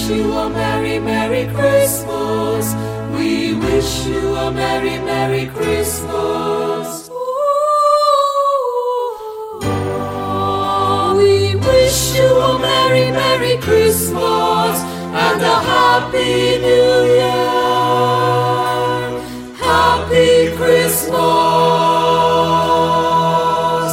you a Merry, Merry Christmas. We wish you a Merry, Merry Christmas. We wish you a Merry, Merry Christmas and a Happy New Year. Happy Christmas.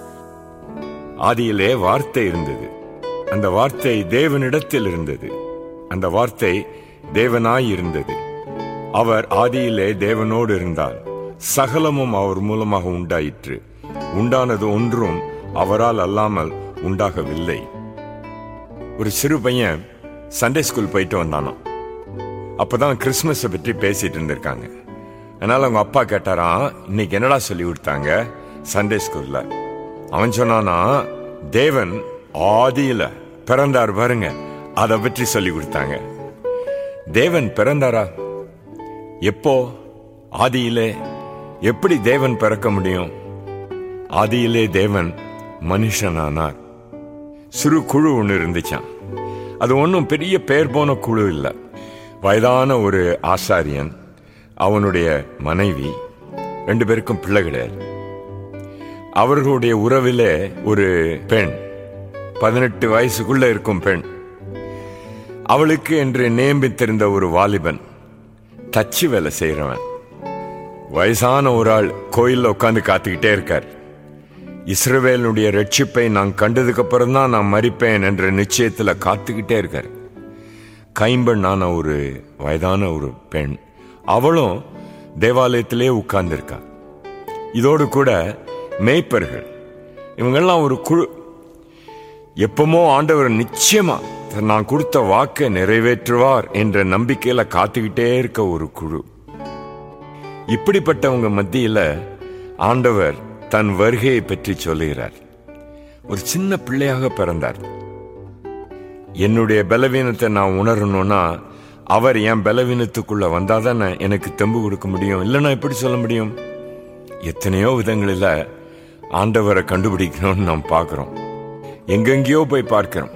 ஆதியிலே வார்த்தை இருந்தது அந்த வார்த்தை தேவனிடத்தில் இருந்தது அந்த வார்த்தை தேவனாய் இருந்தது அவர் ஆதியிலே தேவனோடு இருந்தார் சகலமும் அவர் மூலமாக உண்டாயிற்று உண்டானது ஒன்றும் அவரால் அல்லாமல் உண்டாகவில்லை ஒரு சிறு பையன் சண்டே ஸ்கூல் போயிட்டு வந்தானாம் அப்பதான் கிறிஸ்மஸை பற்றி பேசிட்டு இருந்திருக்காங்க அதனால அவங்க அப்பா கேட்டாராம் இன்னைக்கு என்னடா சொல்லி கொடுத்தாங்க சண்டே ஸ்கூல்ல அவன் சொன்னானா தேவன் ஆதியில பிறந்தார் பாருங்க அதை பற்றி சொல்லி கொடுத்தாங்க தேவன் பிறந்தாரா எப்போ ஆதியிலே எப்படி தேவன் பிறக்க முடியும் ஆதியிலே தேவன் மனுஷனானார் சிறு குழு ஒன்று இருந்துச்சான் அது ஒன்றும் பெரிய பேர் போன குழு இல்லை வயதான ஒரு ஆசாரியன் அவனுடைய மனைவி ரெண்டு பேருக்கும் பிள்ளை கிடையாது அவர்களுடைய உறவிலே ஒரு பெண் பதினெட்டு வயசுக்குள்ள இருக்கும் பெண் அவளுக்கு என்று நியமித்திருந்த ஒரு வாலிபன் தச்சு வேலை செய்கிறவன் வயசான ஒரு ஆள் கோயில்ல உட்காந்து காத்துக்கிட்டே இருக்கார் இஸ்ரவேலுடைய ரட்சிப்பை நான் கண்டதுக்கு அப்புறம் தான் நான் மறிப்பேன் என்ற நிச்சயத்துல காத்துக்கிட்டே இருக்கார் கைம்பெண்ணான ஒரு வயதான ஒரு பெண் அவளும் தேவாலயத்திலே உட்கார்ந்திருக்கா இதோடு கூட மேய்ப்பர்கள் இவங்கெல்லாம் ஒரு குழு எப்பமோ ஆண்டவர் நிச்சயமா நான் கொடுத்த வாக்கை நிறைவேற்றுவார் என்ற நம்பிக்கையில காத்துக்கிட்டே இருக்க ஒரு குழு இப்படிப்பட்டவங்க மத்தியில ஆண்டவர் தன் வருகையை பற்றி சொல்லுகிறார் ஒரு சின்ன பிள்ளையாக பிறந்தார் என்னுடைய பலவீனத்தை நான் உணரணும்னா அவர் என் பலவீனத்துக்குள்ள வந்தாதானே எனக்கு தெம்பு கொடுக்க முடியும் இல்லைன்னா எப்படி சொல்ல முடியும் எத்தனையோ விதங்களில் ஆண்டவரை கண்டுபிடிக்கணும்னு நாம் பார்க்கிறோம் எங்கெங்கேயோ போய் பார்க்கிறோம்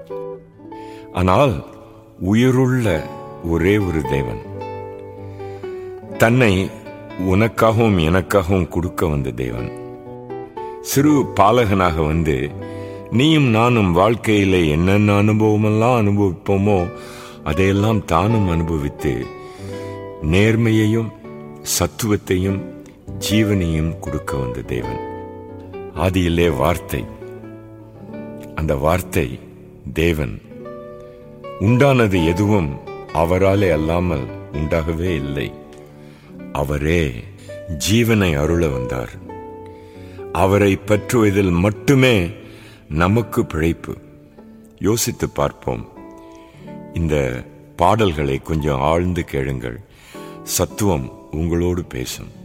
ஆனால் உயிருள்ள ஒரே ஒரு தேவன் தன்னை உனக்காகவும் எனக்காகவும் கொடுக்க வந்த தேவன் சிறு பாலகனாக வந்து நீயும் நானும் வாழ்க்கையில என்னென்ன அனுபவமெல்லாம் அனுபவிப்போமோ அதையெல்லாம் தானும் அனுபவித்து நேர்மையையும் சத்துவத்தையும் ஜீவனையும் கொடுக்க வந்த தேவன் ஆதியிலே வார்த்தை அந்த வார்த்தை தேவன் உண்டானது எதுவும் அவராலே அல்லாமல் உண்டாகவே இல்லை அவரே ஜீவனை அருள வந்தார் அவரை பற்றுவதில் மட்டுமே நமக்கு பிழைப்பு யோசித்து பார்ப்போம் இந்த பாடல்களை கொஞ்சம் ஆழ்ந்து கேளுங்கள் சத்துவம் உங்களோடு பேசும்